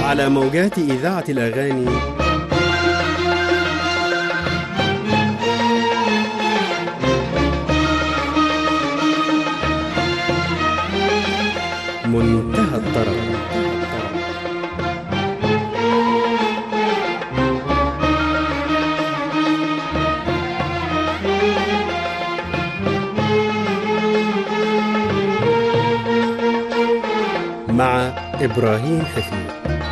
على موجات إذاعة الأغاني منتهى الطرب مع إبراهيم حفيظ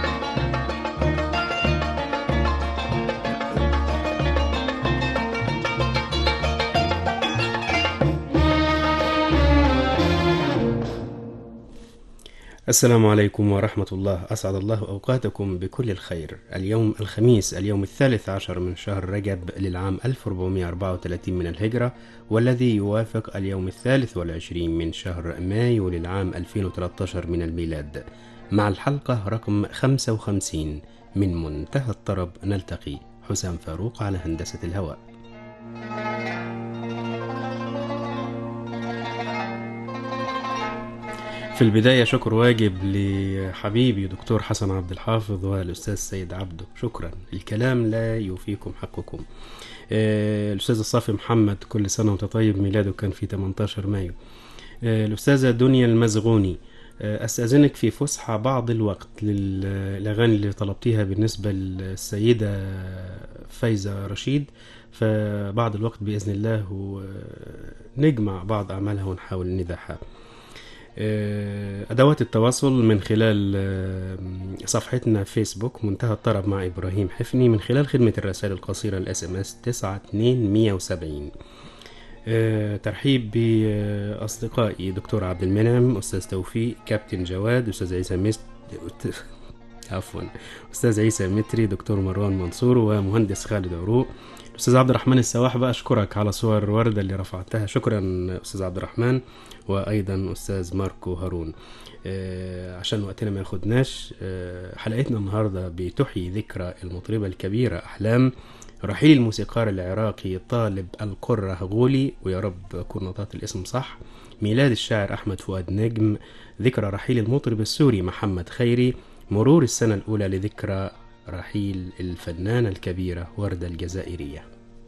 السلام عليكم ورحمة الله أسعد الله أوقاتكم بكل الخير اليوم الخميس اليوم الثالث عشر من شهر رجب للعام 1434 من الهجرة والذي يوافق اليوم الثالث والعشرين من شهر مايو للعام 2013 من الميلاد مع الحلقة رقم 55 من منتهى الطرب نلتقي حسام فاروق على هندسة الهواء في البداية شكر واجب لحبيبي دكتور حسن عبد الحافظ والأستاذ سيد عبده شكرا الكلام لا يوفيكم حقكم آه، الأستاذ الصافي محمد كل سنة وانت طيب ميلاده كان في 18 مايو آه، الأستاذة دنيا المزغوني آه، أستأذنك في فسحة بعض الوقت للأغاني اللي طلبتيها بالنسبة للسيدة فايزة رشيد فبعض الوقت بإذن الله نجمع بعض أعمالها ونحاول نذاعها أدوات التواصل من خلال صفحتنا فيسبوك منتهى الطرب مع إبراهيم حفني من خلال خدمة الرسائل القصيرة الاس ام اس 92170 ترحيب بأصدقائي دكتور عبد المنعم أستاذ توفيق كابتن جواد أستاذ عيسى مست عفوا أستاذ عيسى متري دكتور مروان منصور ومهندس خالد عروق أستاذ عبد الرحمن السواح بقى أشكرك على صور وردة اللي رفعتها شكرا أستاذ عبد الرحمن وايضا استاذ ماركو هارون آه عشان وقتنا ما ياخدناش آه حلقتنا النهارده بتحيي ذكرى المطربه الكبيره احلام رحيل الموسيقار العراقي طالب القرة غولي ويا رب أكون نطقت الاسم صح ميلاد الشاعر أحمد فؤاد نجم ذكرى رحيل المطرب السوري محمد خيري مرور السنة الأولى لذكرى رحيل الفنانة الكبيرة وردة الجزائرية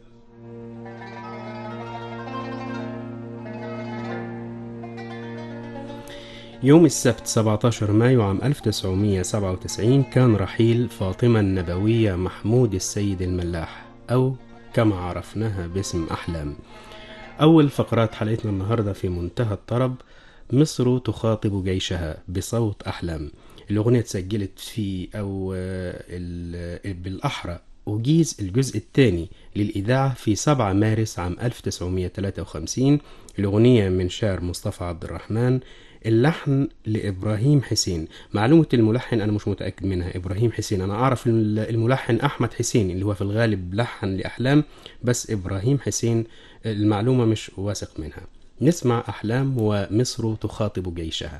يوم السبت 17 مايو عام 1997 كان رحيل فاطمة النبوية محمود السيد الملاح أو كما عرفناها باسم أحلام أول فقرات حلقتنا النهاردة في منتهى الطرب مصر تخاطب جيشها بصوت أحلام الأغنية اتسجلت في أو بالأحرى أجيز الجزء الثاني للإذاعة في 7 مارس عام 1953 الأغنية من شعر مصطفى عبد الرحمن اللحن لإبراهيم حسين معلومة الملحن أنا مش متأكد منها إبراهيم حسين أنا أعرف الملحن أحمد حسين اللي هو في الغالب لحن لأحلام بس إبراهيم حسين المعلومة مش واثق منها نسمع أحلام ومصر تخاطب جيشها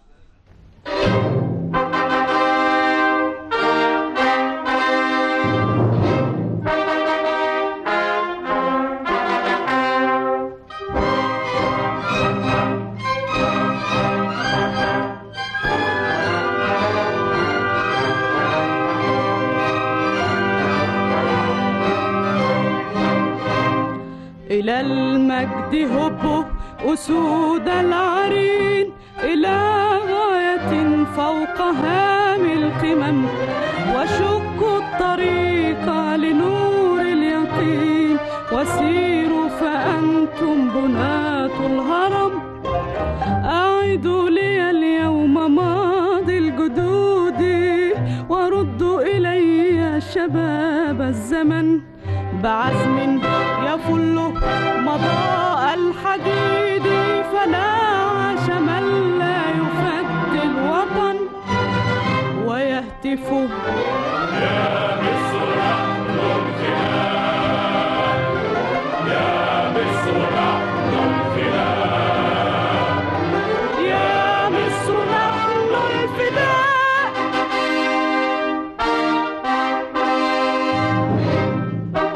إلى المجد هبوا أسود العرين إلى غاية فوق هام القمم وشقوا الطريق لنور اليقين وسيروا فأنتم بناة الهرم أعيدوا لي اليوم ماضي الجدود وردوا إلي شباب الزمن بعزم يفل مضاء الحديد فلا عاش من لا يفدي الوطن ويهتف يا مصر نحن الفداء يا مصر نحن الفداء يا مصر نحن الفداء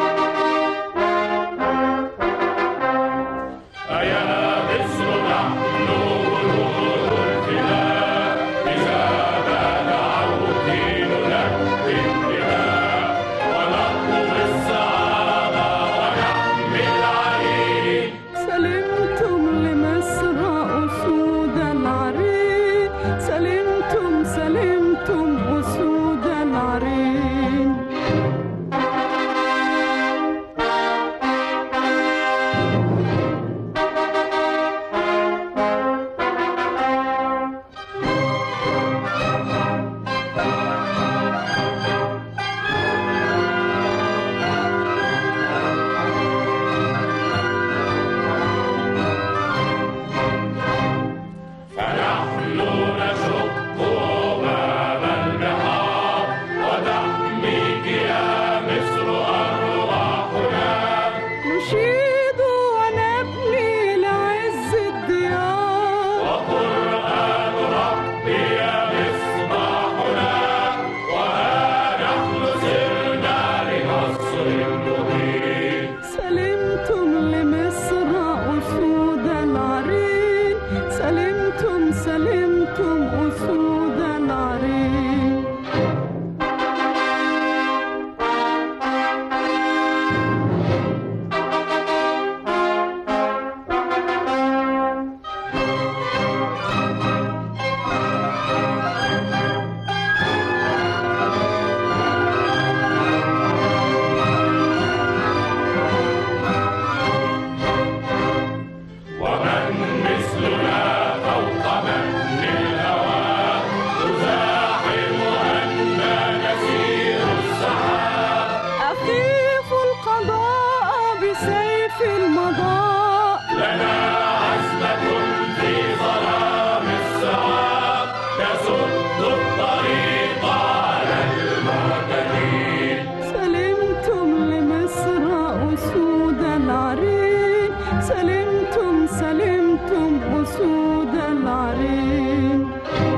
يا مصر نحن العرين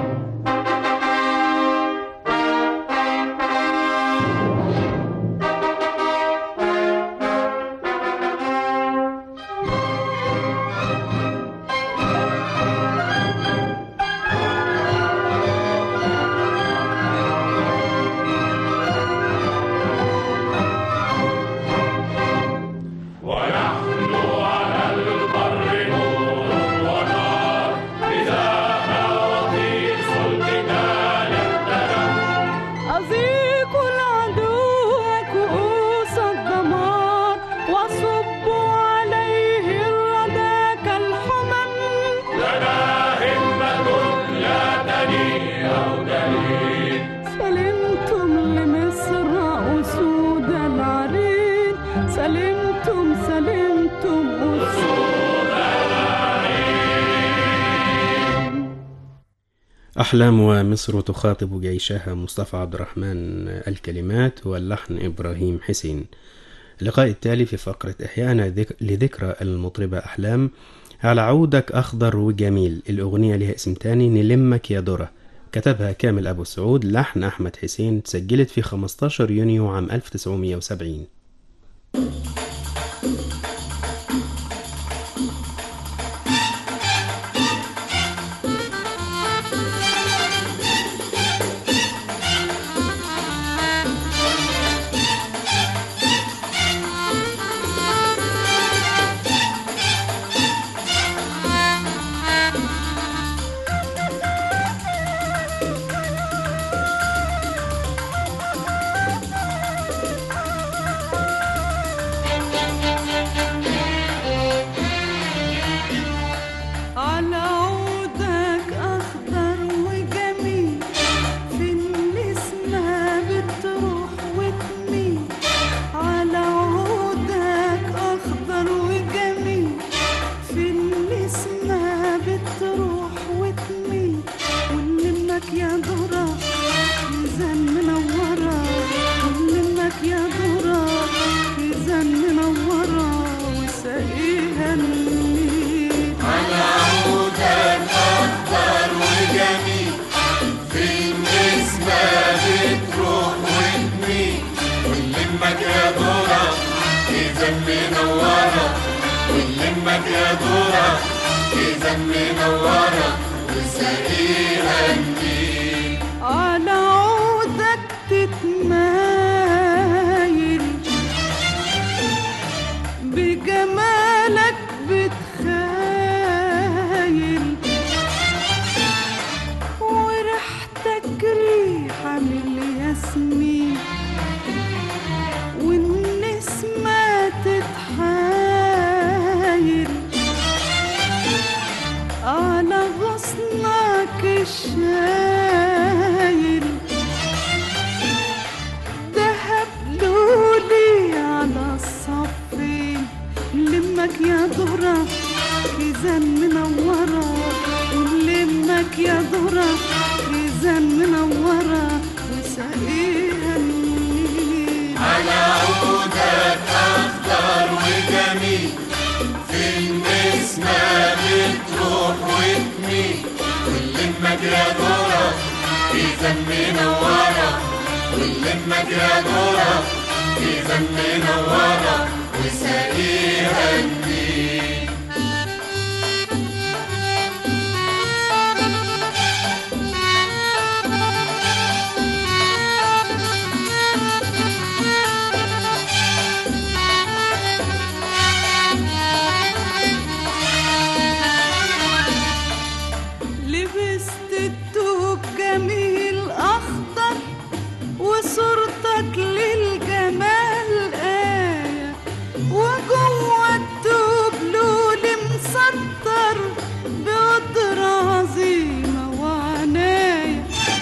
ونحن على البر نور ونار إذا مواطير صلبنا نهتدم أذيق العدو كؤوس الدمار وصب عليه الردى كالحمم لنا همة لا تني أو دليل سلمتم لمصر أسود العرين سلمتم سلمتم أسود أحلام ومصر تخاطب جيشها مصطفى عبد الرحمن الكلمات واللحن إبراهيم حسين اللقاء التالي في فقرة إحيانا ذك... لذكرى المطربة أحلام على عودك أخضر وجميل الأغنية لها اسم تاني نلمك يا درة كتبها كامل أبو سعود لحن أحمد حسين سجلت في 15 يونيو عام 1970 على عودك أخضر وجميل في النسمة بتروح وتميل على عودك أخضر وجميل في النسمة بتروح وتميل ونلمك يا ذرة ميزان منورة ونلمك يا ذرة ميزان منورة وسقيها النيل ونلمك يا دورة إذا منورة ونلمك يا دورة إذا منورة وسقيها النيل على عودك تتمايل بجمالك بتخايل وريحتك ريحة من الياسمين والنسمة تتحايل على غصنك الشايل دهب لولي على الصفين نلمك يا ذرة ميزان منورة ونلمك يا ذرة ميزان منورة وسقيها النيل على عودك أخضر وجميل في النسمة بتروح وتميل ونلمك يا دورة إذا منورة ونلمك يا دورة إذا منورة وسقيها النيل لبست التوب جميل أخضر وصورتك للجمال آية وجوه التوب لول مسطر بقدرة عظيمة وعناية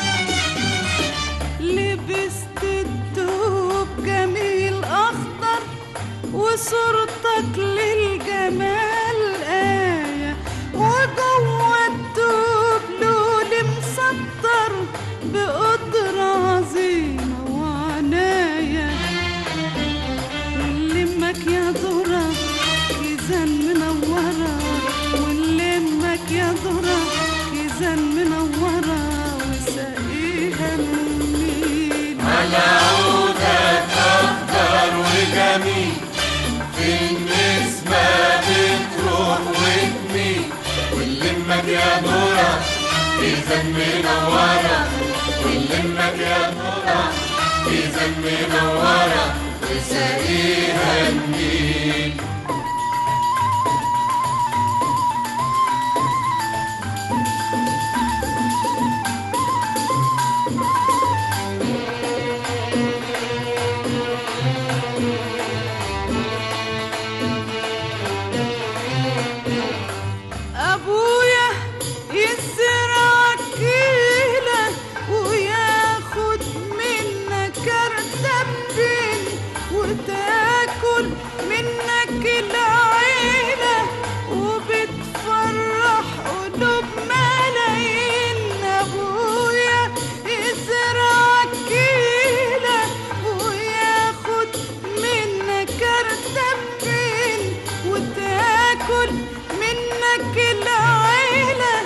لبست التوب جميل أخضر وصورتك للجمال آية وجوه الدوب لول مسطر إذا منورة ونلمك يا ترى إذا منورة وسقيها النيل أبويا يزرع كيلة وياخد منك أردبين وتاكل منك العيلة وبتفرح قلوب ملايين أبويا يزرع كيلة وياخد منك أردبين وتاكل منك العيلة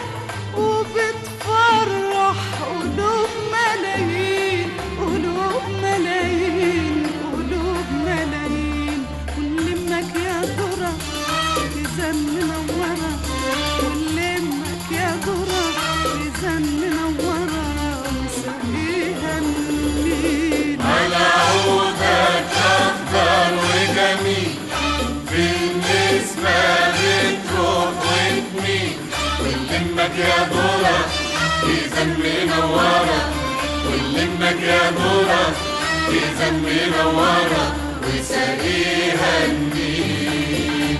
وبتفرح قلوب ملايين قلوب ملايين قلوب ملايين ونلمك يا ترى إذا منورة ونلمك يا ترى إذا منورة وسقيها النيل على عودك أخضر وجميل في النسمة بتروح وتميل ونلمك يا ذرة إذا منورة ونلمك يا ذرة إذا منورة وسقيها النيل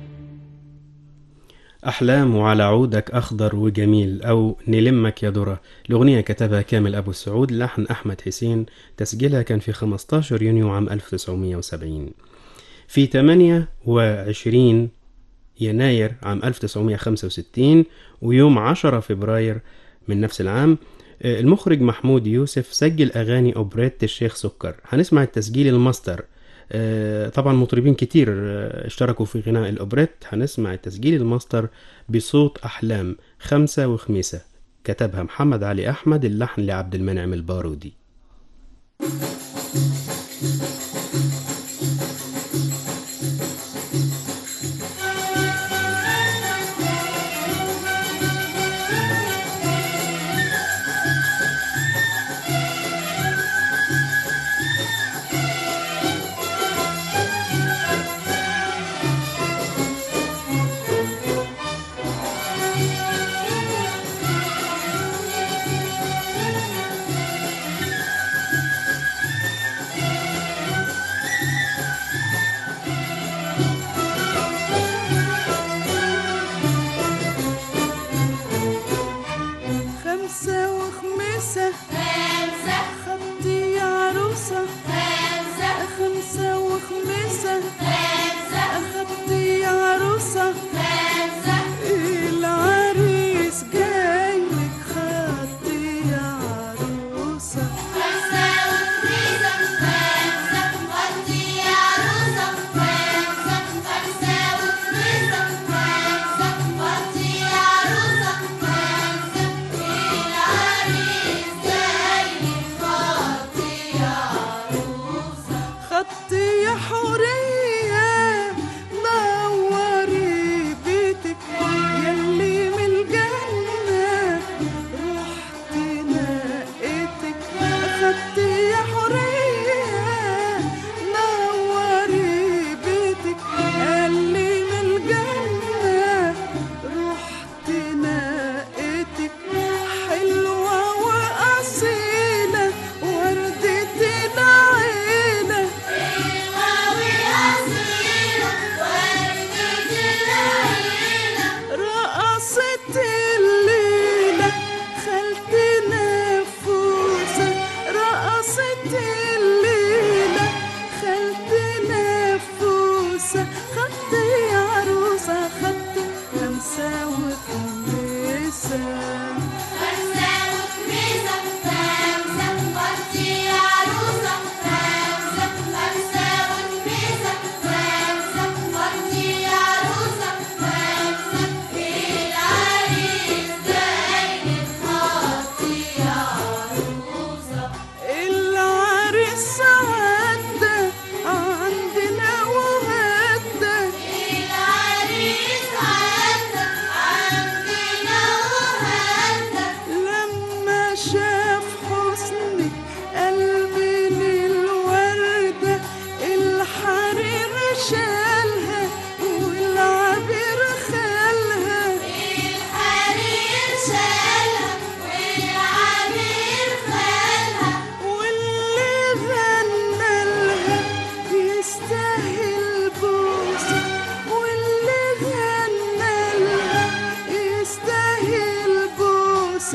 أحلام وعلى عودك أخضر وجميل أو نلمك يا درة الأغنية كتبها كامل أبو السعود لحن أحمد حسين تسجيلها كان في 15 يونيو عام 1970 في 28 يناير عام 1965 ويوم 10 فبراير من نفس العام آه، المخرج محمود يوسف سجل أغاني أوبريت الشيخ سكر هنسمع التسجيل الماستر آه، طبعا مطربين كتير آه، اشتركوا في غناء الأوبريت هنسمع التسجيل الماستر بصوت أحلام خمسة وخميسة كتبها محمد علي أحمد اللحن لعبد المنعم البارودي خمسة وخمسة خمسة خدي يا عروسة خمسة خمسة وخمسة خمسة خدي يا عروسة خمسة العريس جاي لك خدي يا عروسة خمسة وخميسة خمسة ودي يا عروسة خمسة خمسة وخميسة خمسة ودي يا عروسة خمسة العريس جاي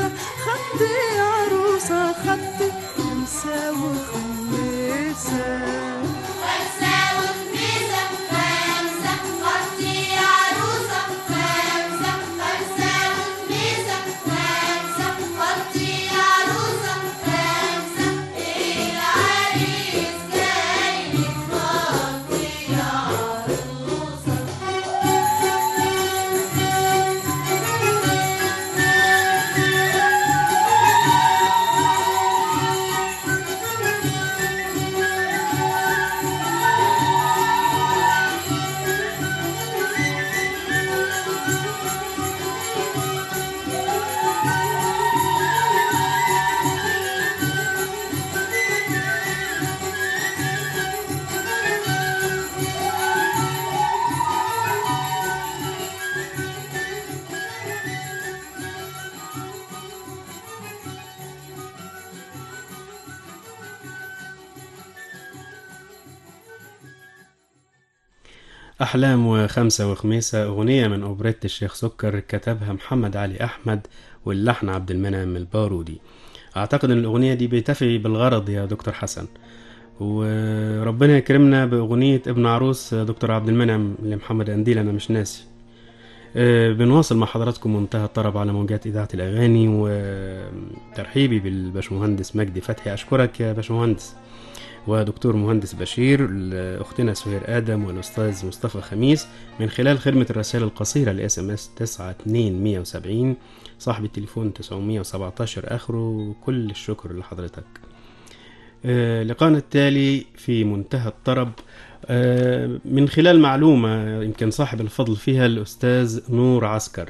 خمسة خدتي عروسة خدتي خمسة وخميسة خمسة وخميسة خمسة خدتي عروسة خمسة خمسة وخميسة خمسة خدتي عروسة خمسة العريس جاي لك خدتي عروسة أحلام وخمسة وخميسة أغنية من أوبريت الشيخ سكر كتبها محمد علي أحمد واللحن عبد المنعم البارودي أعتقد أن الأغنية دي بتفي بالغرض يا دكتور حسن وربنا يكرمنا بأغنية ابن عروس دكتور عبد المنعم لمحمد أنديل أنا مش ناسي آه، بنواصل مع حضراتكم منتهى الطرب على موجات إذاعة الأغاني وترحيبي بالباشمهندس مجدي فتحي أشكرك يا باشمهندس ودكتور مهندس بشير أختنا سهير آدم والأستاذ مصطفى خميس من خلال خدمة الرسائل القصيرة ل اس ام اس 92170 صاحب التليفون 917 آخره كل الشكر لحضرتك آه، لقاءنا التالي في منتهى الطرب آه، من خلال معلومة يمكن صاحب الفضل فيها الأستاذ نور عسكر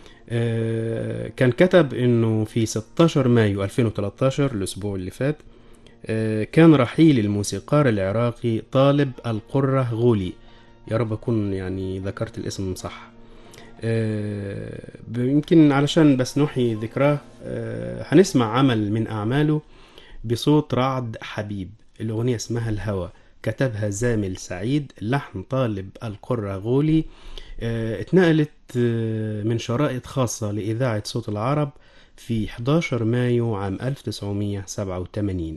آه، كان كتب انه في 16 مايو 2013 الاسبوع اللي فات آه، كان رحيل الموسيقار العراقي طالب القرة غولي يا رب أكون يعني ذكرت الاسم صح آه، ب- يمكن علشان بس نحيي ذكراه آه، هنسمع عمل من أعماله بصوت رعد حبيب الأغنية اسمها الهوى كتبها زامل سعيد لحن طالب القرة غولي آه، اتنقلت آه، من شرائط خاصة لإذاعة صوت العرب في 11 مايو عام 1987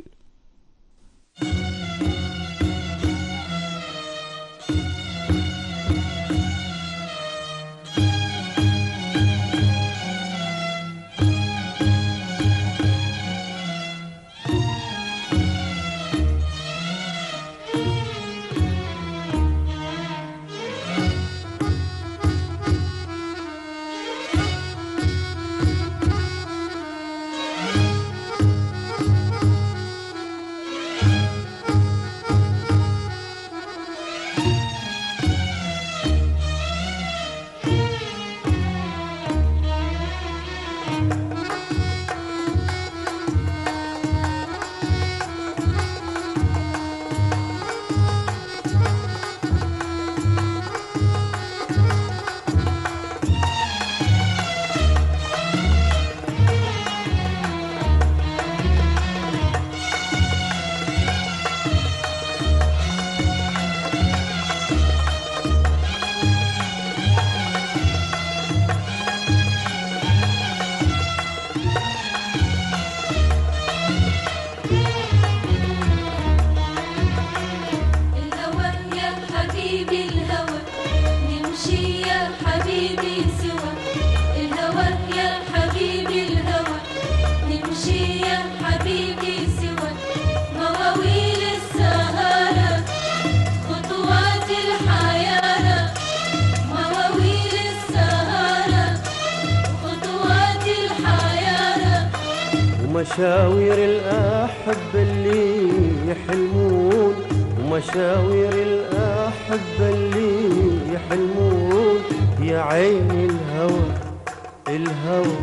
الهوى يا حبيبي الهوى نمشي يا حبيبي سوا الهوى يا حبيبي الهوى نمشي يا حبيبي سوا مواويل السهارة خطوات الحياة مواويل السهارة خطوات الحياة ومشاوير الأحبة اللي يحلمون ومشاوير الأحبة اللي يحلمون يا عين الهوى الهوى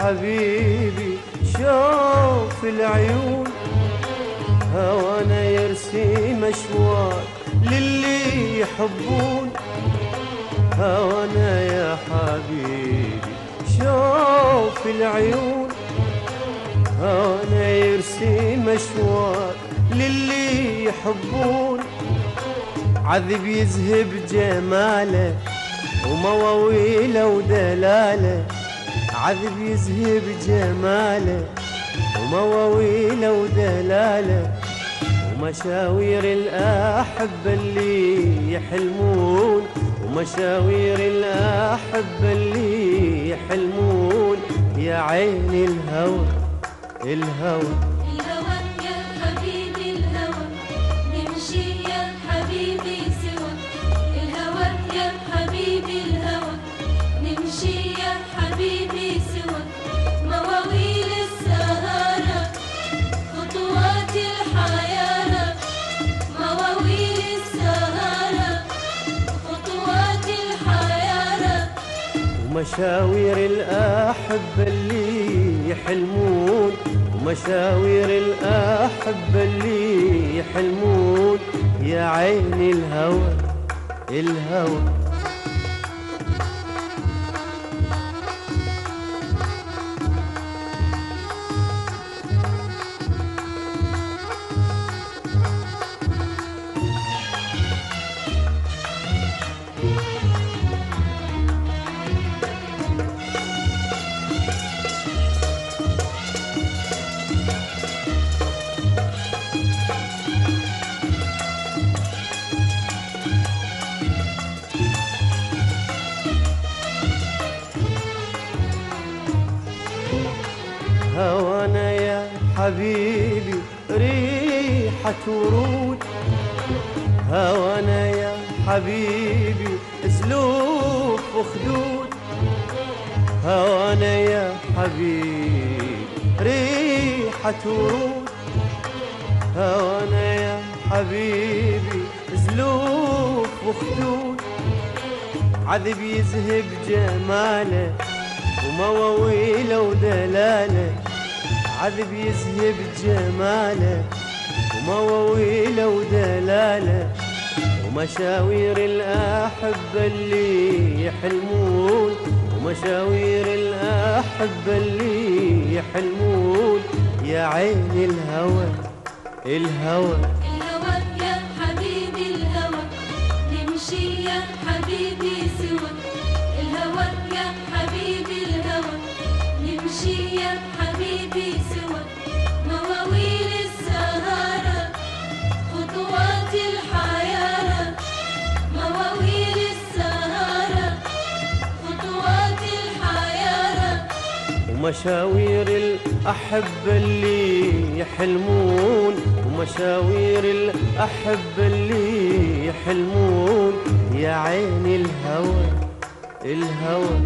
حبيبي شوف العيون هوانا يرسم اشواق للي يحبون هوانا يا حبيبي شوف العيون هوانا يرسم اشواق للي يحبون عذب يذهب جماله ومواويله ودلاله عذب يذهب جماله ومواويله ودلاله ومشاوير الأحبة اللي يحلمون ومشاوير الأحبة اللي يحلمون يا عيني الهوى الهوى الهوى يا حبيبي الهوى نمشي يا حبيبي سوا الهوى يا حبيبي الهوى نمشي يا حبيبي سوا مواويل السهارة خطوات الحيارة مواويل السهارة خطوات الحيارة ومشاوير الأحبة اللي يحلمون ومشاوير الأحبة اللي يحلمون يا عيني الهوى الهوى هوانا يا حبيبي ريحة ورود هوانا يا حبيبي زلوف وخدود هوانا يا حبيبي ريحة ورود هوانا يا حبيبي زلوف وخدود عذب يذهب جماله ومواويله ودلاله عذب يذهب جماله ومواويله ودلاله ومشاوير الأحبة اللي يحلمون ومشاوير الأحبة اللي يحلمون يا عيني الهوى الهوى الهوى يا حبيبي الهوى نمشي يا حبيبي سوا الهوى يا حبيبي الهوى نمشي يا حبيبي سوا مواويل السهارة خطوات الحيارة مواويل السهارة خطوات الحيارة ومشاوير الأحبة اللي يحلمون ومشاوير الأحبة اللي يحلمون يا عيني الهوى الهوى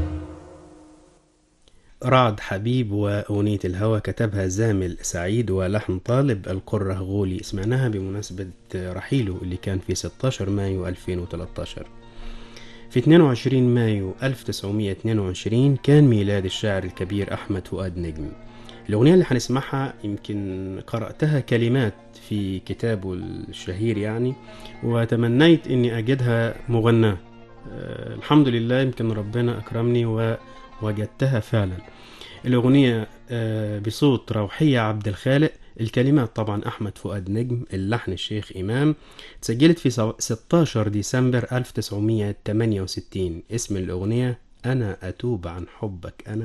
رعد حبيب وأغنية الهوى كتبها زامل سعيد ولحن طالب القرة غولي سمعناها بمناسبة رحيله اللي كان في 16 مايو 2013 في 22 مايو 1922 كان ميلاد الشاعر الكبير أحمد فؤاد نجم الأغنية اللي هنسمعها يمكن قرأتها كلمات في كتابه الشهير يعني وتمنيت أني أجدها مغناة أه الحمد لله يمكن ربنا أكرمني ووجدتها فعلا الأغنية أه بصوت روحية عبد الخالق الكلمات طبعا أحمد فؤاد نجم اللحن الشيخ إمام تسجلت في 16 ديسمبر 1968 اسم الأغنية أنا أتوب عن حبك أنا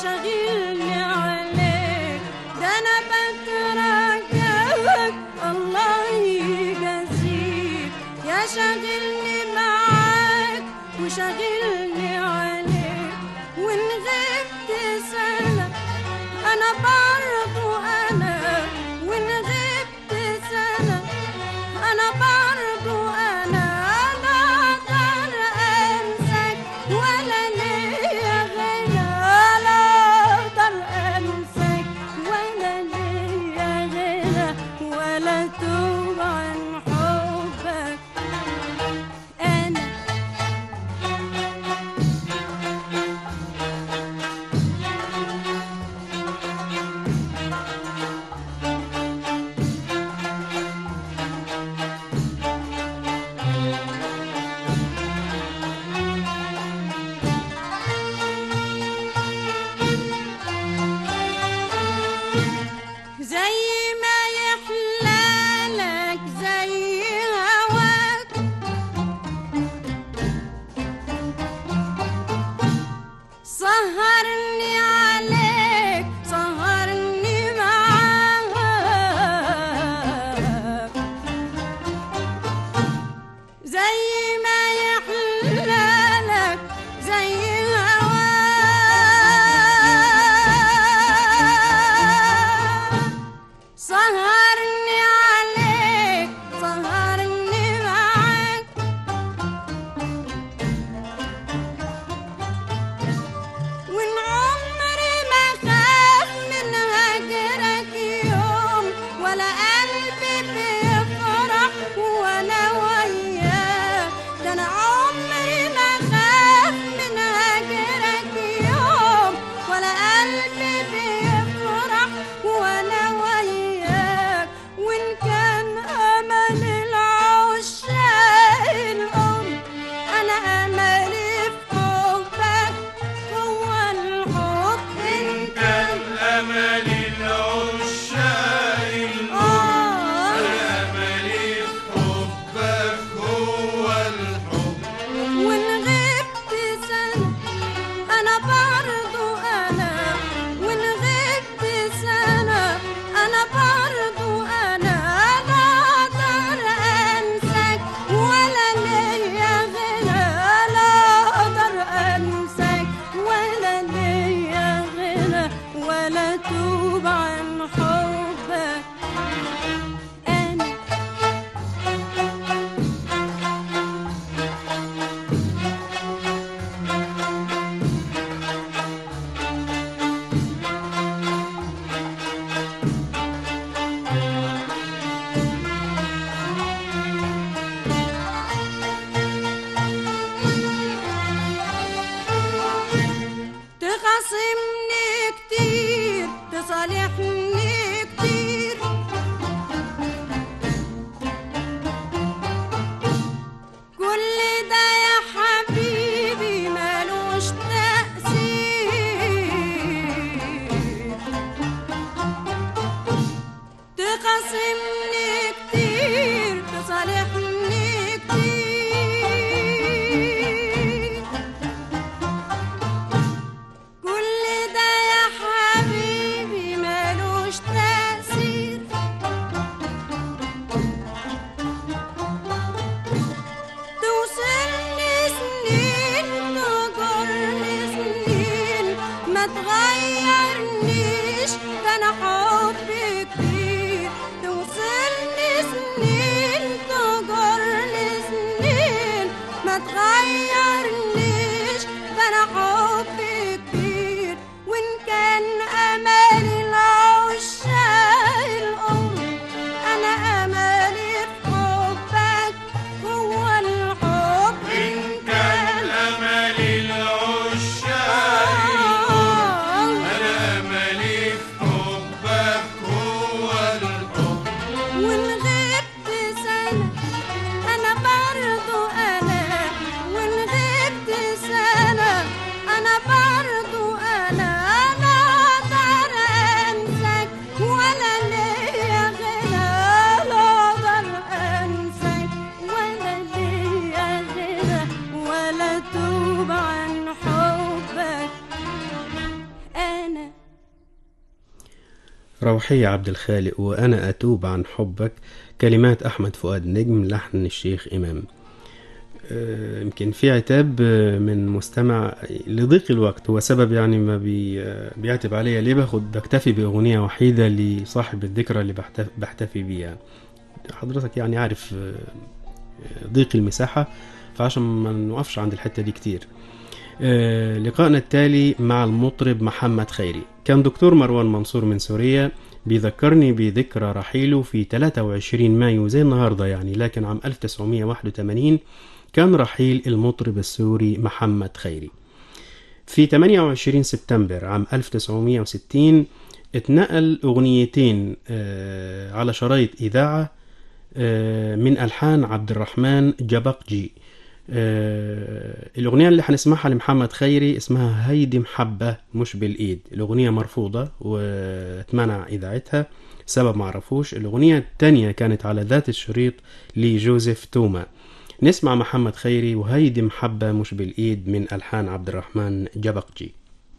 شاغلني عليك ده انا بترجاك الله يجازيك يا شاغلني معاك وشاغلني عليك وان غبت سنة انا برضو انا وان غبت سنة انا برضو انا لا اقدر انساك ولا ليا غنى لا اقدر انساك ولا ليا غنى ولا توب عن حبك انا زي ما يحلالك زي هواك سهرني عليك سهرني معاك زي ما يحلالك زي هواك سهرني عليك سهرني معاك وان عمري ما خاف من هجرك يوم ولا قلبي بيفرح وانا وياك ده انا عمري ما خاف من هجرك يوم ولا قلبي بيفرح وانا وياك وان كان امل العشاق الام انا املي في حبك هو الحب ان كان أمل العشاق آه أملي في حبك هو الحب وان غبت سنة أنا برضو أنا وان غبت سنة أنا برضو أنا لا أقدر أنساك ولا ليا غنى لا أقدر أنساك ولا ليا غنى ولا توب عن حبك أنا تخاصمني كتير تصالحني كتير كل ده يا حبيبي ملوش تأثير تخاصمني كتير تصالحني كتير كل ده يا حبيبي ملوش تأثير توصلني سنين تجرني سنين ما تغيرنيش ده انا حبي كتير توصلني سنين تجرني سنين ما تغيرنيش ده انا حبي كتير وان كان امل العشاق الام انا املي في حبك هو الحب إن كان أمل العشاق آه أنا أملي في حبك هو الحب وان غبت روحية عبد الخالق وأنا أتوب عن حبك كلمات أحمد فؤاد نجم لحن الشيخ إمام آه، يمكن في عتاب آه، من مستمع لضيق الوقت هو سبب يعني ما بي آه، بيعتب عليا ليه باخد بكتفي بأغنية وحيدة لصاحب الذكرى اللي بحتفي, بحتفي بيها حضرتك يعني عارف آه، ضيق المساحة فعشان ما نوقفش عند الحتة دي كتير آه، لقائنا التالي مع المطرب محمد خيري كان دكتور مروان منصور من سوريا بيذكرني بذكرى رحيله في 23 مايو زي النهارده يعني لكن عام 1981 كان رحيل المطرب السوري محمد خيري في 28 سبتمبر عام 1960 اتنقل أغنيتين آه، على شرايط إذاعة آه، من ألحان عبد الرحمن جبقجي آه، الأغنية اللي هنسمعها لمحمد خيري اسمها هيدي محبة مش بالإيد الأغنية مرفوضة واتمنع إذاعتها سبب معرفوش الأغنية التانية كانت على ذات الشريط لجوزيف توما نسمع محمد خيري وهيدي محبة مش بالإيد من ألحان عبد الرحمن جبقجي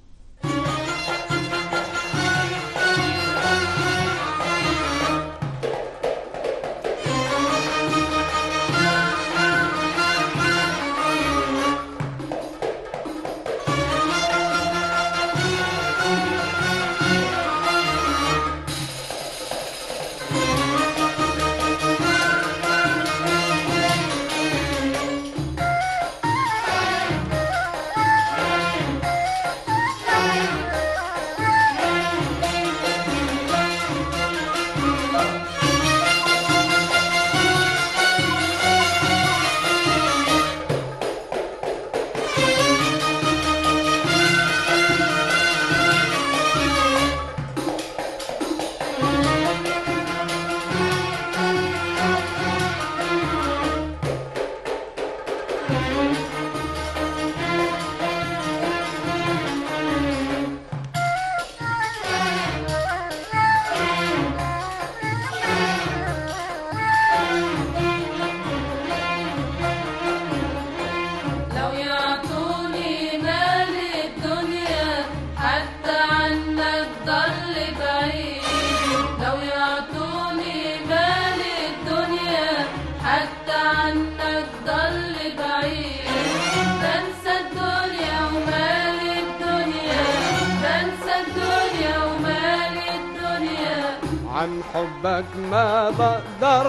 لو يعطوني مال الدنيا حتى عنك ضل بعيد لو يعطوني مال الدنيا حتى عنك ضل بعيد بنسى الدنيا ومال الدنيا بنسى الدنيا ومال الدنيا عن حبك ما بقدر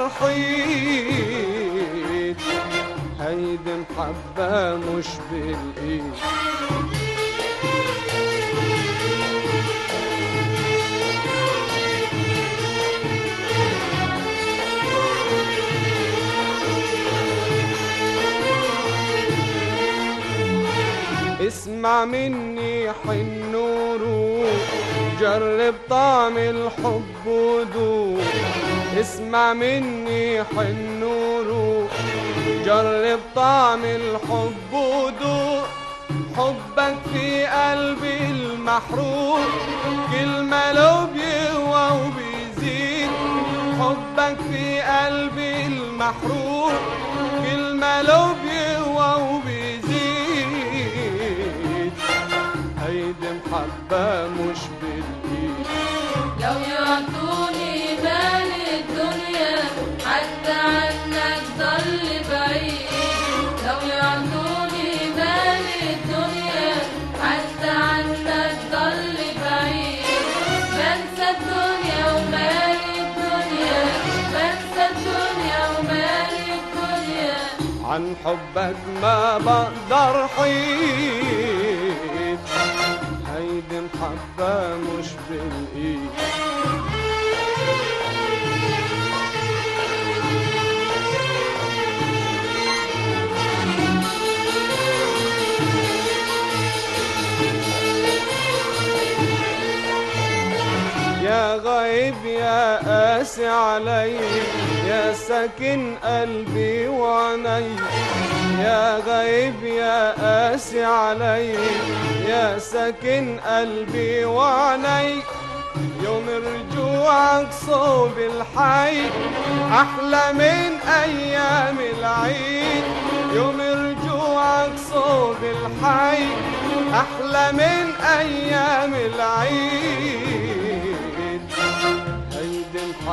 حيد هيدي محبة مش بالإيد اسمع مني حن وروح جرب طعم الحب ودوق اسمع مني حن وروح جرب طعم الحب ودوق حبك في قلبي المحروق كل ما لو بيهوى وبيزيد حبك في قلبي المحروق كل ما لو بيهوى وبيزيد هيدي محبة مش بالإيد لو يعطوني مال الدنيا حتى عنك ضل بعيد لو يعطوني مال الدنيا حتى عنك ضل بعيد بنسى الدنيا ومال الدنيا بنسى الدنيا ومال الدنيا عن حبك ما بقدر حيد هيدي محبة مش بالإيد يا غايب يا قاسي علي يا ساكن قلبي وعيني يا غايب يا قاسي علي يا ساكن قلبي وعيني يوم رجوعك صوب الحي أحلى من أيام العيد يوم رجوعك صوب الحي أحلى من أيام العيد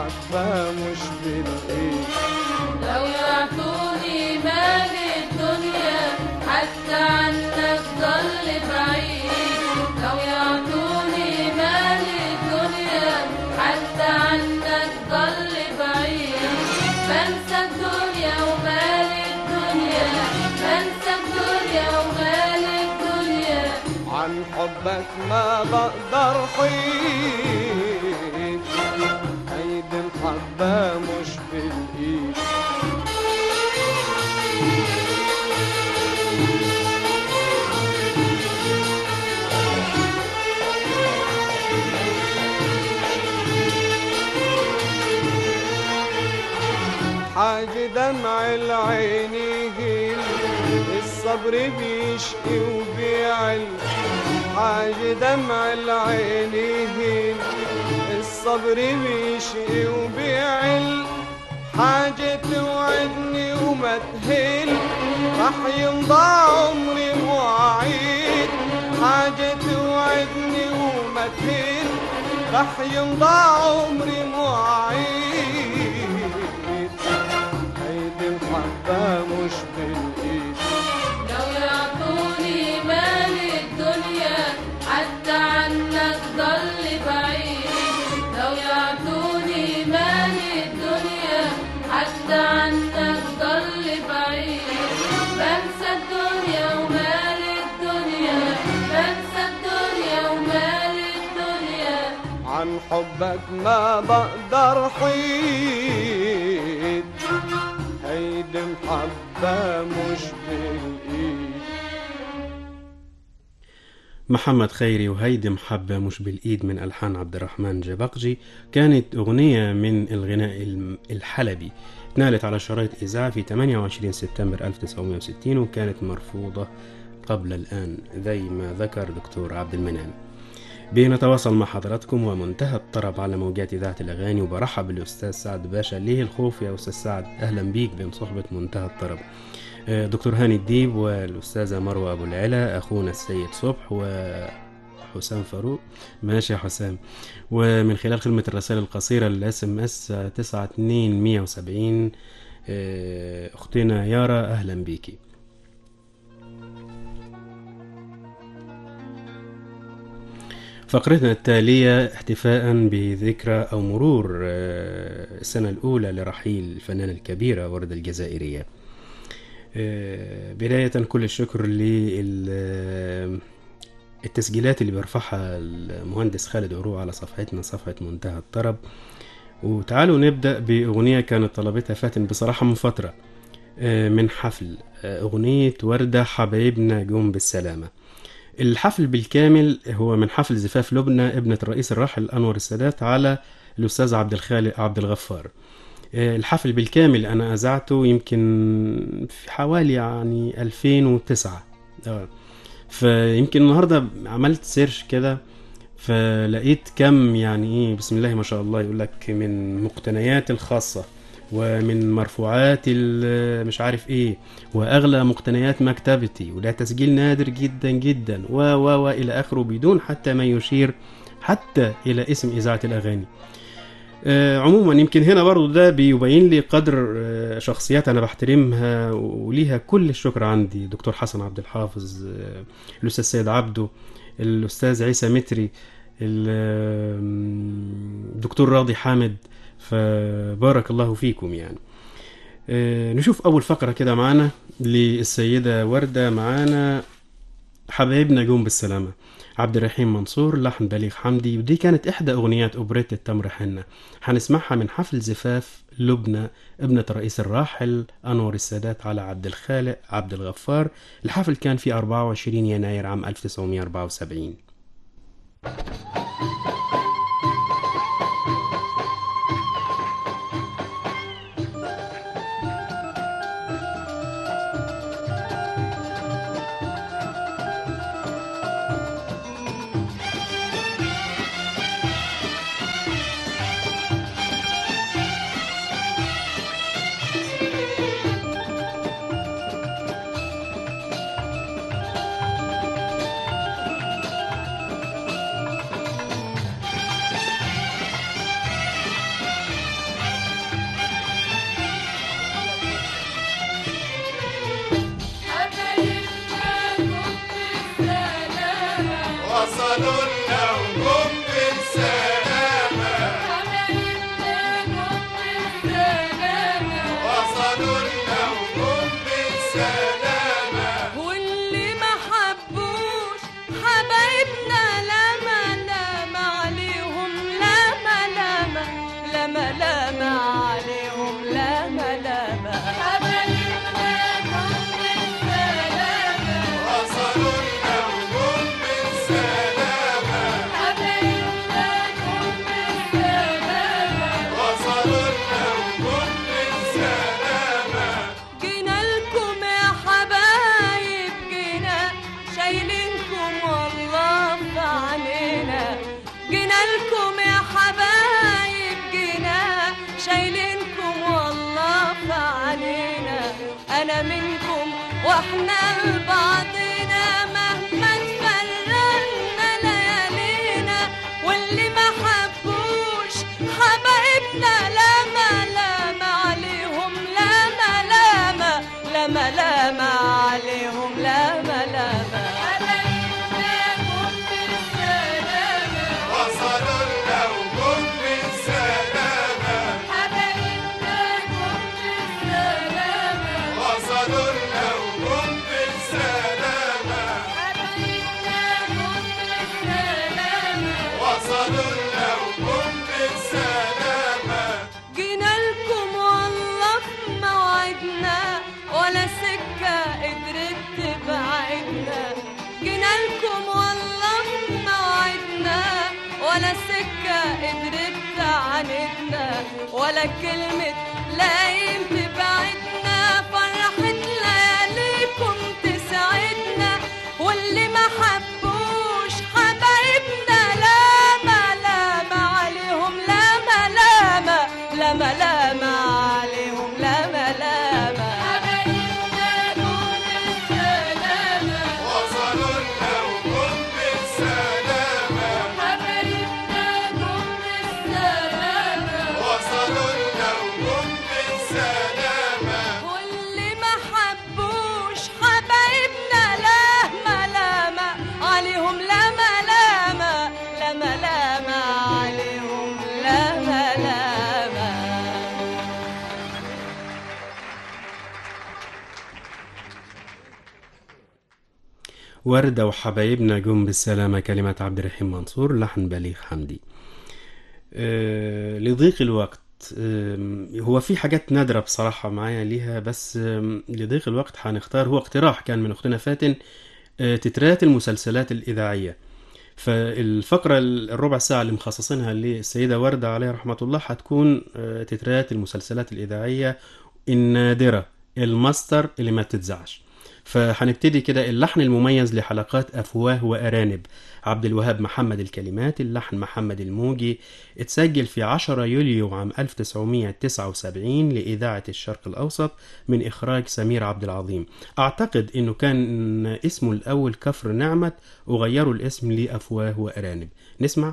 محبة مش بالإيد لو يعطوني مال الدنيا حتى عنك ضل بعيد لو يعطوني مال الدنيا حتى عنك ضل بعيد بنسى الدنيا ومال الدنيا بنسى الدنيا ومال الدنيا عن حبك ما بقدر حيد هيدي المحبة مش بالإيد حاج دمع العين يهيل الصبر بيشقي وبيعل حاج دمع العين يهيل الصبر بيشقي وبيعل حاجة توعدني وما تهل راح يمضى عمري مواعيد حاجة توعدني وما تهل راح يمضى عمري مواعيد هيدي المحبة مش بالإيد لو يعطوني مال الدنيا حتى عنك ضل بعيد لو يعطوني مال الدنيا حتى عنك ضل بعيد بنسى الدنيا ومال الدنيا بنسى الدنيا ومال الدنيا عن حبك ما بقدر حيد هيدي محبة مش بالإيد محمد خيري وهيدي محبة مش بالإيد من ألحان عبد الرحمن جبقجي كانت أغنية من الغناء الم- الحلبي اتنالت على شرايط إذاعة في 28 سبتمبر 1960 وكانت مرفوضة قبل الآن زي ما ذكر دكتور عبد المنعم بنتواصل مع حضراتكم ومنتهى الطرب على موجات إذاعة الأغاني وبرحب بالأستاذ سعد باشا ليه الخوف يا أستاذ سعد أهلا بيك بين صحبة منتهى الطرب آه، دكتور هاني الديب والأستاذة مروة أبو العلا أخونا السيد صبح وحسام فاروق ماشي يا حسام ومن خلال خدمة الرسائل القصيرة الاس ام اس 92170 آه، أختنا يارا أهلا بيكي فقرتنا التالية احتفاء بذكرى أو مرور آه، السنة الأولى لرحيل الفنانة الكبيرة وردة الجزائرية آه، بداية كل الشكر للتسجيلات اللي بيرفعها المهندس خالد عروة على صفحتنا صفحة منتهى الطرب وتعالوا نبدأ بأغنية كانت طلبتها فاتن بصراحة من فترة آه، من حفل آه، أغنية وردة حبايبنا جم بالسلامة الحفل بالكامل هو من حفل زفاف لبنى ابنة الرئيس الراحل أنور السادات على الأستاذ عبد الخالق عبد الغفار آه، الحفل بالكامل أنا أذعته يمكن في حوالي يعني 2009 اه فيمكن النهاردة عملت سيرش كده فلقيت كم يعني ايه بسم الله ما شاء الله يقول لك من مقتنيات الخاصة ومن مرفوعات ال- مش عارف ايه واغلى مقتنيات مكتبتي وده تسجيل نادر جدا جدا و و و الى اخره بدون حتى ما يشير حتى الى اسم اذاعه الاغاني آه، عموما يمكن هنا برضو ده بيبين لي قدر آه، شخصيات انا بحترمها وليها كل الشكر عندي دكتور حسن عبد الحافظ آه، الاستاذ سيد عبده الاستاذ عيسى متري الدكتور راضي حامد فبارك الله فيكم يعني آه، نشوف اول فقره كده معانا للسيده ورده معانا حبايبنا جم بالسلامه عبد الرحيم منصور لحن بليغ حمدي ودي كانت احدى اغنيات اوبريت التمر حنه هنسمعها من حفل زفاف لبنى ابنة الرئيس الراحل أنور السادات على عبد الخالق عبد الغفار الحفل كان في 24 يناير عام 1974 لكم يا حبايب جينا شايلينكم والله في علينا انا منكم واحنا لبعضنا مهما تفرقنا ليالينا واللي ما حبوش حبايبنا لما لما عليهم لما لما لما لما عليهم لما لما وصلوا لنا وجم بالسلامة وصلوا لنا وجم بالسلامة وصلوا لنا وجم بالسلامة جينا لكم والله في موعدنا ولا سكة قدرت تبعدنا جينا لكم والله في موعدنا ولا سكة قدرت تعاندنا ولا كلمة لايم تبعدنا فرحة لياليكم تسعدنا واللي ما حبوش حبايبنا لاما لاما عليهم لاما لاما لاما لاما عليهم لاما لاما وصلوا لنا وجم بالسلامة وصلوا لنا وجم بالسلامة واللي ما حبوش حبايبنا لاما لاما عليهم لاما لاما لاما لاما عليهم لاما لاما وردة وحبايبنا جم بالسلامة كلمة عبد الرحيم منصور لحن بليغ حمدي آه لضيق الوقت آم، هو في حاجات نادرة بصراحة معايا ليها بس آم، لضيق الوقت هنختار هو اقتراح كان من أختنا فاتن آه، تترات المسلسلات الإذاعية فالفقرة الربع ساعة اللي مخصصينها للسيدة وردة عليها رحمة الله هتكون آه، تترات المسلسلات الإذاعية النادرة الماستر اللي ما بتتذاعش فهنبتدي كده اللحن المميز لحلقات أفواه وأرانب عبد الوهاب محمد الكلمات اللحن محمد الموجي اتسجل في 10 يوليو عام 1979 لإذاعة الشرق الأوسط من إخراج سمير عبد العظيم أعتقد أنه كان اسمه الأول كفر نعمة وغيروا الاسم لأفواه وأرانب نسمع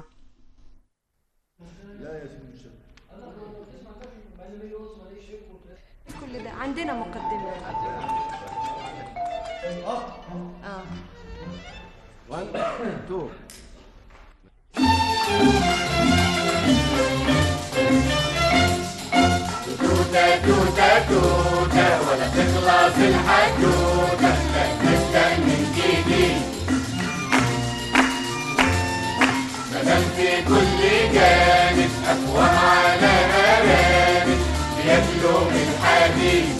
كل ده عندنا مقدمة اه وان تو توتة توتة توتة ولا تخلص الحدوتة لا نبدأ من جديد مدام في كل جانب أفواه على أرانب بياكلوا من حديد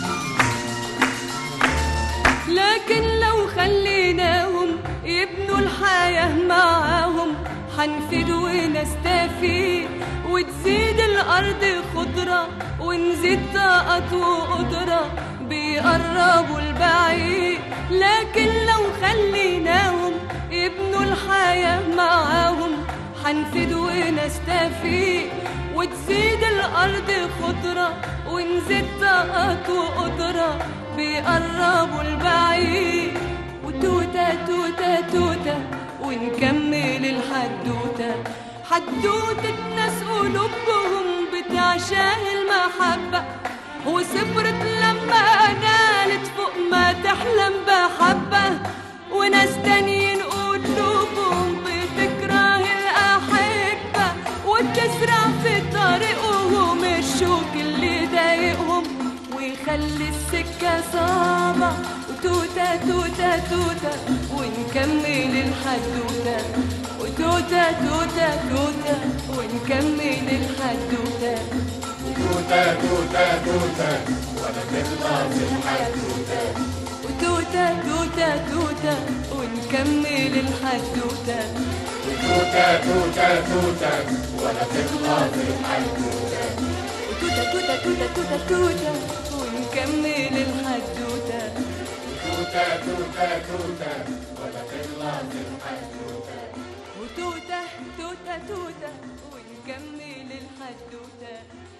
لكن لو خليناهم يبنوا الحياة معاهم حنفيد ونستفيد وتزيد الأرض خضرة ونزيد طاقة وقدرة بيقربوا البعيد لكن لو خليناهم يبنوا الحياة معاهم حنفيد ونستفيد وتزيد الأرض خضرة ونزيد طاقة وقدرة بيقربوا البعيد وتوتة توتة توتة ونكمل الحدوتة حدوتة ناس قلوبهم بتعشاه المحبة وصبرت لما نالت فوق ما تحلم بحبة وناس تانيين قلوبهم بتكره الأحبة وتسرع في طريقهم الشوك اللي ضايقهم ويخلي السكة صعبة وتوتة توتة توتة ونكمل الحدوتة وتوتة توتة توتة ونكمل الحدوتة توتة توتة توتة ولا تخلص الحدوتة وتوتة توتة توتة ونكمل الحدوتة توتة توتة توتة ولا تخلص الحدوتة وتوتة توتة توتة توتة توتة ونكمل الحدوتة توتة توتة توتة ولا تخلص الحدوتة وتوتة توتة توتة ونكمل الحدوتة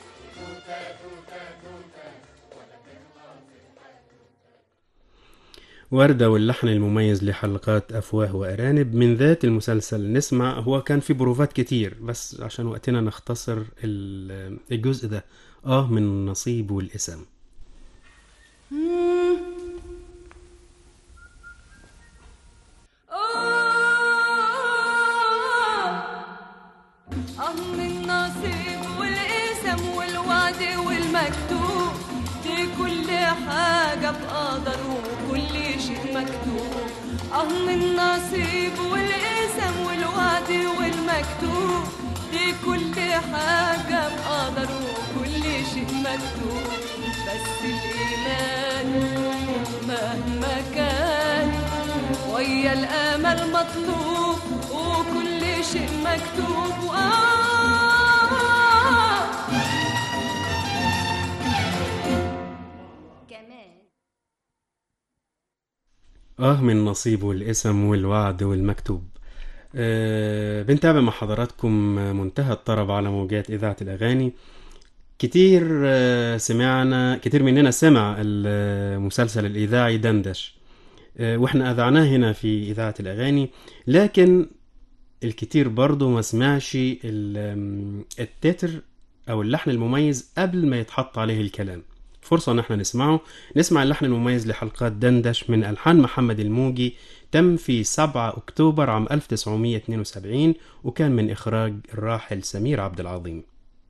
وردة واللحن المميز لحلقات أفواه وأرانب من ذات المسلسل نسمع هو كان في بروفات كتير بس عشان وقتنا نختصر ال- الجزء ده آه من نصيب والاسم آه من النصيب والقسم والوعد والمكتوب دي كل حاجة بقدر وكل شيء مكتوب آه من النصيب والقسم والوعد والمكتوب دي كل حاجة بقدر وكل شيء مكتوب بس الإيمان مهما كان ويا الامل مطلوب وكل شيء مكتوب آه كمان آه من نصيب والاسم والوعد والمكتوب آه بنتابع مع حضراتكم منتهى الطرب على موجات إذاعة الأغاني كتير آه سمعنا كتير مننا سمع المسلسل الإذاعي دندش آه وإحنا أذعناه هنا في إذاعة الأغاني لكن الكتير برضه ما سمعش ال- التتر أو اللحن المميز قبل ما يتحط عليه الكلام فرصة إن احنا نسمعه نسمع اللحن المميز لحلقات دندش من ألحان محمد الموجي تم في 7 أكتوبر عام 1972 وكان من إخراج الراحل سمير عبد العظيم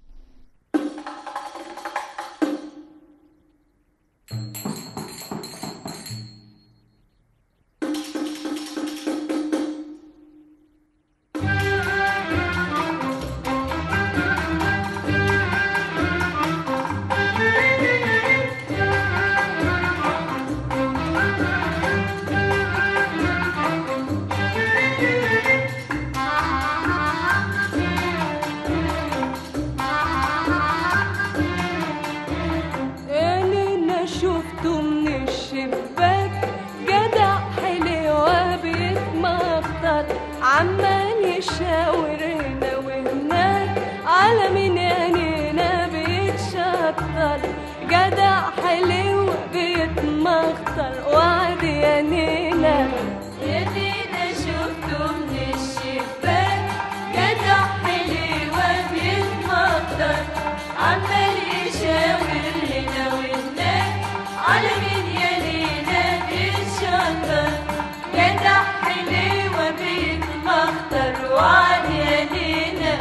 اللي شفته من الشباك جدع حلوة بيتمخطر عمال يشاور هنا وهناك على مين عينينا بيتشطر جدع حلوة بيتمخطر وعد يا نينا اللي شفته من الشباك جدع حلوة بيتمخطر عمال يشاور هنا وهناك على مين يا لينا بيتشطر جدع حلوة بيتمخطر وعد يا لينا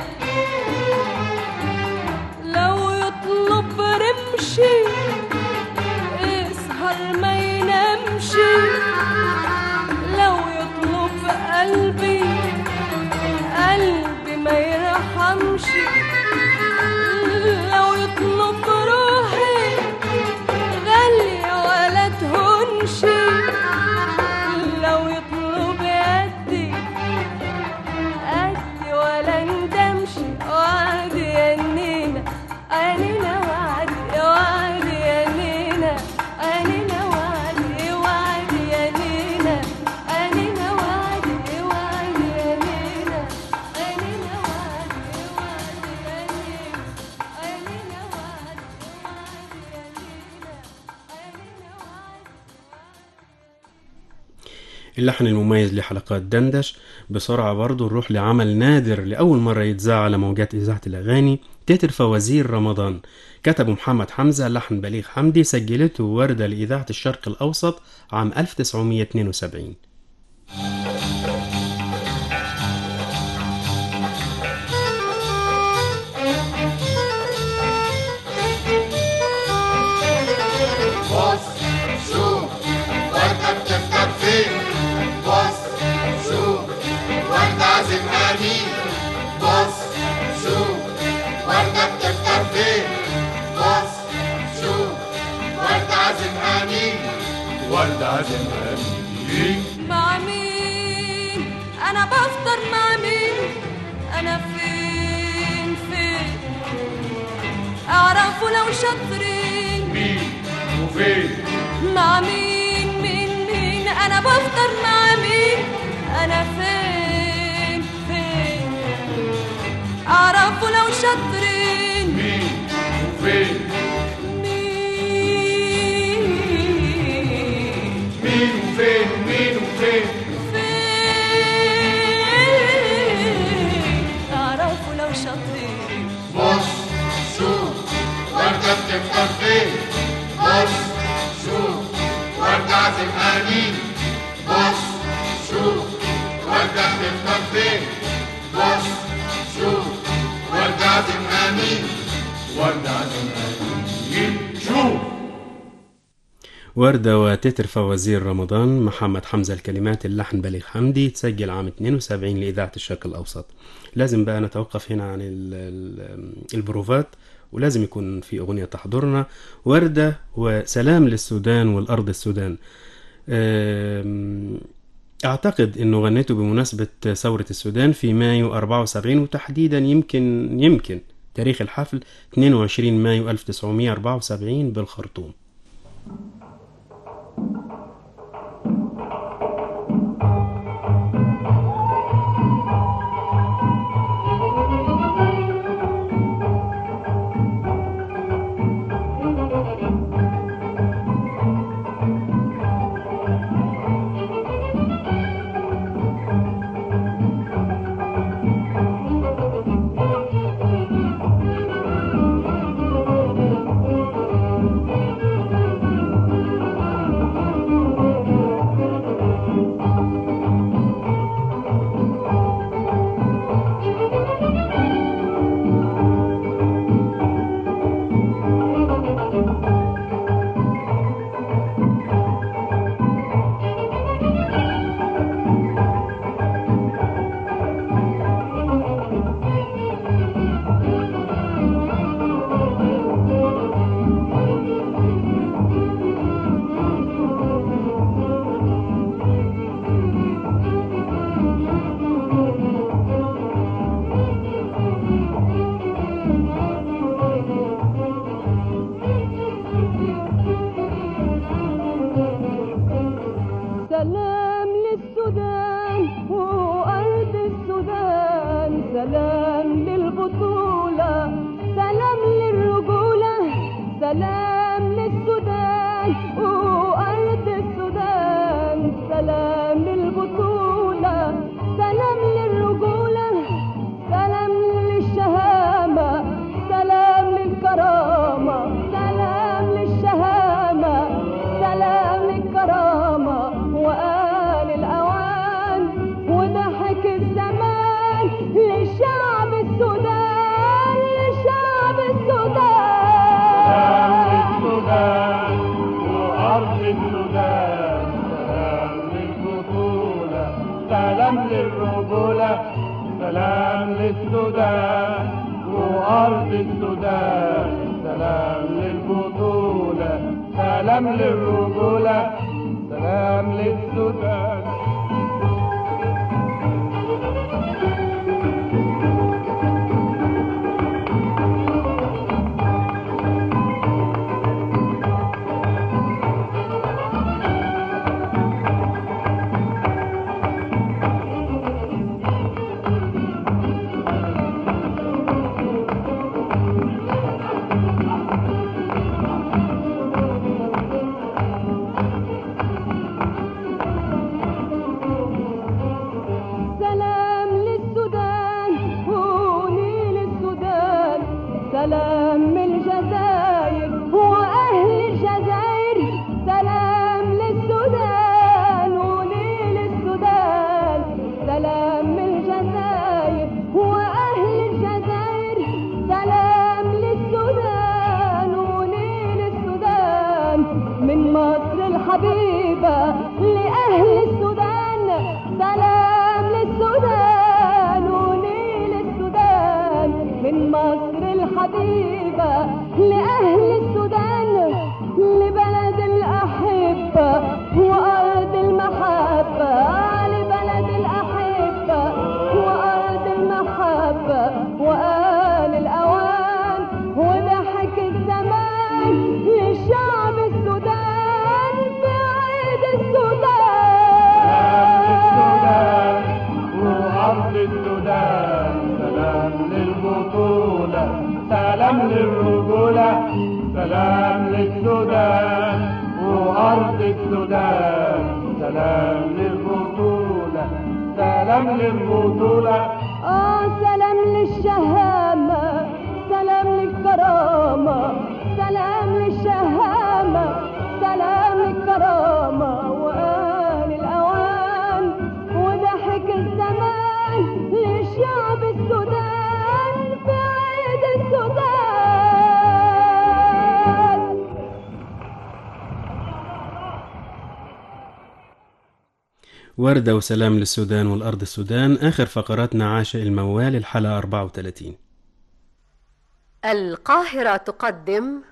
لو يطلب رمشي اسهر ما ينامش لو يطلب قلبي قلبي ما يرحمش لو يطلب روحي غالية ولا تهونش لو يطلب يدي قدي ولا ندمش وعد يا نينا أنينا وعد وعد يا نينا أنينا وعد وعد يا نينا أنينا وعد وعد يا نينا أنينا وعد وعد يا نينا أنينا وعد وعد يا نينا أنينا وعد اللحن المميز لحلقات دندش بسرعة برضو نروح لعمل نادر لأول مرة يتذاع على موجات إذاعة الأغاني تتر فوازير رمضان كتبه محمد حمزة لحن بليغ حمدي سجلته وردة لإذاعة الشرق الأوسط عام 1972 بص شوف وردة بتفطر فين بص شوف وردة عازم أمين بص شوف وردة بتفطر فين بص شوف وردة عازم أمين وردة عازم أمين مع مين انا بفطر مع مين انا فين فين اعرفوا لو شاطرين مين وفين مع مين مين مين انا بفطر مع مين انا فين فين لو شاطرين مين وفين مين مين وفين مين وفين فين اعرفوا لو شاطرين بص شوف وردة بتفطر فين بص شوف وردة عازمها مين بص شوف وردة بتفطر فين بص شوف وردة عازمها مين وردة عزمها مين شوف وردة وتتر فوازير رمضان محمد حمزة الكلمات اللحن بليغ حمدي تسجل عام 72 لإذاعة الشرق الأوسط لازم بقى نتوقف هنا عن ال- ال- البروفات ولازم يكون في أغنية تحضرنا وردة وسلام للسودان والأرض السودان أم، أعتقد أنه غنيته بمناسبة ثورة السودان في مايو 74 وتحديدا يمكن يمكن تاريخ الحفل 22 مايو 1974 بالخرطوم سلام للسودان وأرض السودان سلام للبطولة سلام للرجولة سلام للسودان وأرض السودان سلام للبطولة سلام للرجولة سلام للشهامة سلام للكرامة سلام للشهامة سلام للكرامة وآل الأوان وضحك الزمان لشعب السودان لشعب السودان السودان وأرض السودان سلام للبطولة سلام للرجولة سلام للسودان وأرض السودان سلام للبطولة سلام للرجولة سلام للسودان سلام للسودان ونيل السودان سلام من الجزائر وأهل الجزائر سلام للسودان ونيل السودان سلام من الجزائر وأهل الجزائر سلام للسودان ونيل السودان من مصر الحبيبة لأهل السودان سلام للسودان ونيل السودان من مصر الحبيبة لأهل السودان لبلد الأحبة وأرض المحبة لبلد الأحبة وأرض المحبة وآل الأوان وضحك الزمان لشعب السودان في عيد السودان وأرض السودان سلام للبطولة البطولة سلام للرجولة سلام للسودان وأرض السودان سلام للبطولة سلام للبطولة آه سلام للشهامة سلام للكرامة سلام للشهامة سلام للكرامة وآن الأوان وضحك الزمان لشعب السودان في عيد السودان وردة وسلام للسودان والأرض السودان آخر فقراتنا عاشق الموال الحلقة 34 القاهرة تقدم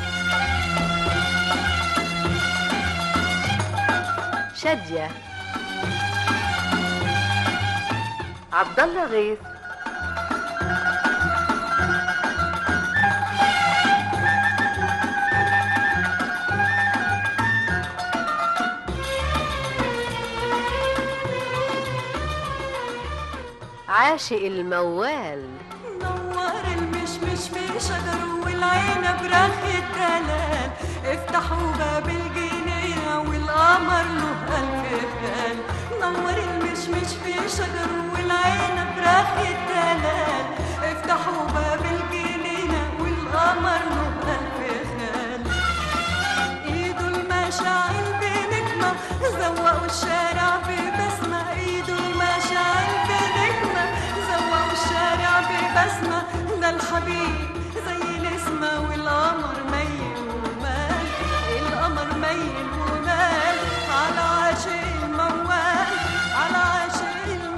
شادية عبد الله غيث عاشق الموال نور المشمش في شجر والعنب رخ الدلال افتحوا باب الجنينة والقمر له ألف خال نور المشمش في شجر والعنب رخ الدلال افتحوا باب الجنينة والقمر له ألف خال ايده المشاعل بنجمة زوقوا الشارع ببسمة ايده المشاعل بنجمة زوقوا الشارع ببسمة ده الحبيب زي الاسمة والقمر ميل ومال القمر ميل ومال على عاشق الموال على عاشق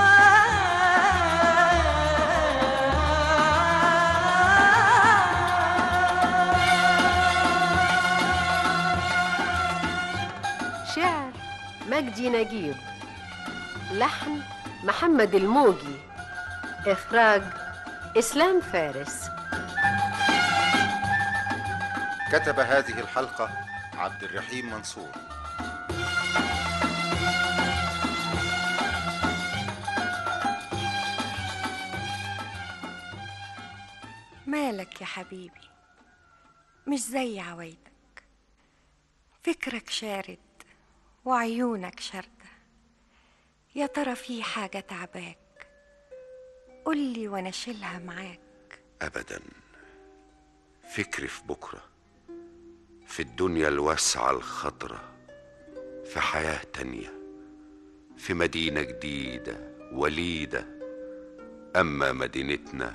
الموال شعر مجدي نجيب لحن محمد الموجي إخراج إسلام فارس كتب هذه الحلقة عبد الرحيم منصور مالك يا حبيبي مش زي عوايدك فكرك شارد وعيونك شاردة يا ترى في حاجة تعباك قولي وانا اشيلها معاك ابدا فكري في بكره في الدنيا الواسعه الخضره في حياه تانيه في مدينه جديده وليده اما مدينتنا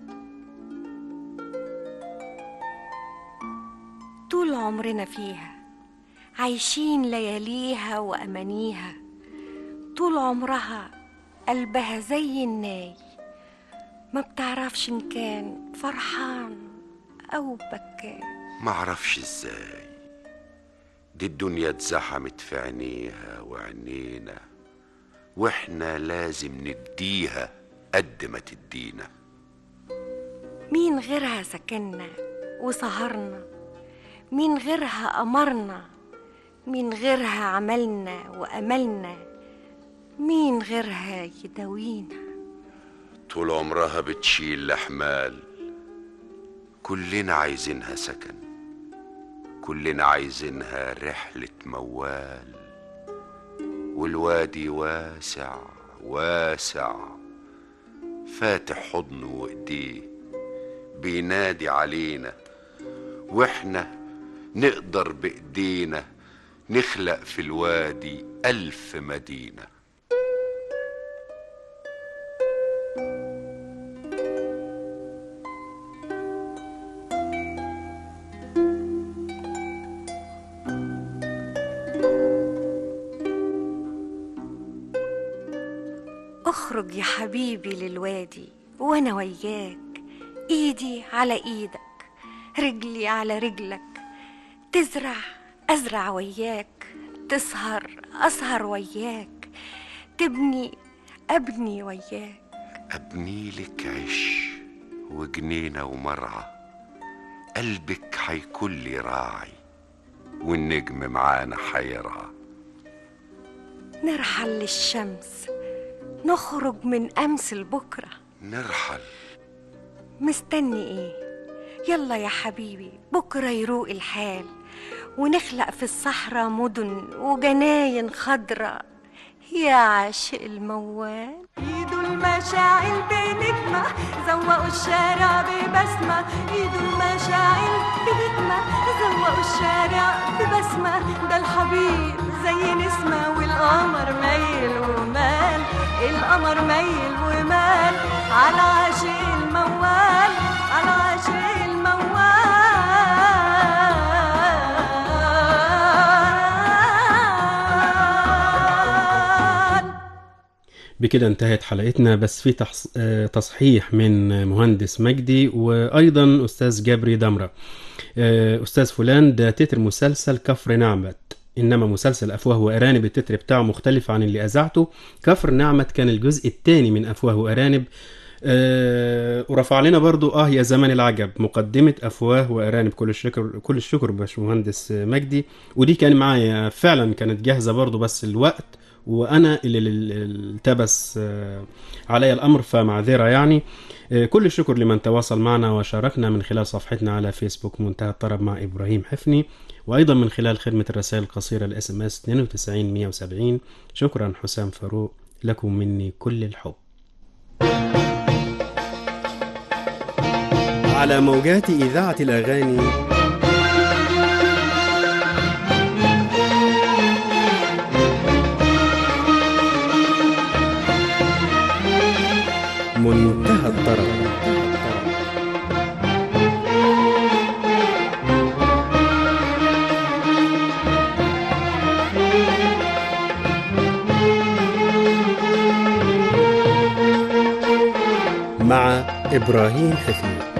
طول عمرنا فيها عايشين لياليها وأمانيها طول عمرها قلبها زي الناي ما بتعرفش إن كان فرحان أو بكان معرفش ازاي دي الدنيا اتزحمت في عينيها وعينينا واحنا لازم نديها قد ما تدينا مين غيرها سكننا وسهرنا مين غيرها أمرنا مين غيرها عملنا وأملنا مين غيرها يداوينا طول عمرها بتشيل الأحمال كلنا عايزينها سكن كلنا عايزينها رحلة موال والوادي واسع واسع فاتح حضنه وايديه بينادي علينا واحنا نقدر بايدينا نخلق في الوادي ألف مدينة اخرج يا حبيبي للوادي وانا وياك ايدي على ايدك رجلي على رجلك تزرع ازرع وياك تسهر اسهر وياك تبني ابني وياك أبني لك عش وجنينة ومرعى قلبك هيكون لي راعي والنجم معانا حيرعى نرحل للشمس نخرج من امس لبكره نرحل مستني ايه يلا يا حبيبي بكرة يروق الحال ونخلق في الصحراء مدن وجناين خضراء يا عاشق الموال ايدوا المشاعل بنجمة زوقوا الشارع ببسمة ايدوا المشاعل بنجمة زوقوا الشارع ببسمة ده الحبيب زي نسمة والقمر ميل ومال القمر ميل ومال على عاشق الموال على عاشق الموال بكده انتهت حلقتنا بس في تحص... آه، تصحيح من مهندس مجدي وايضا استاذ جبري دمره آه، استاذ فلان ده تتر مسلسل كفر نعمت انما مسلسل افواه وارانب التتر بتاعه مختلف عن اللي اذاعته كفر نعمت كان الجزء الثاني من افواه وارانب آه، ورفع لنا برضو اه يا زمن العجب مقدمة افواه وارانب كل الشكر كل الشكر باشمهندس مجدي ودي كان معايا فعلا كانت جاهزة برضو بس الوقت وانا اللي اللي التبس آه، علي الامر فمعذره يعني آه، كل الشكر لمن تواصل معنا وشاركنا من خلال صفحتنا على فيسبوك منتهى الطرب مع ابراهيم حفني وايضا من خلال خدمه الرسائل القصيره الاس ام اس 92 170 شكرا حسام فاروق لكم مني كل الحب على موجات اذاعه الاغاني منتهى الطرب مع إبراهيم حفيظ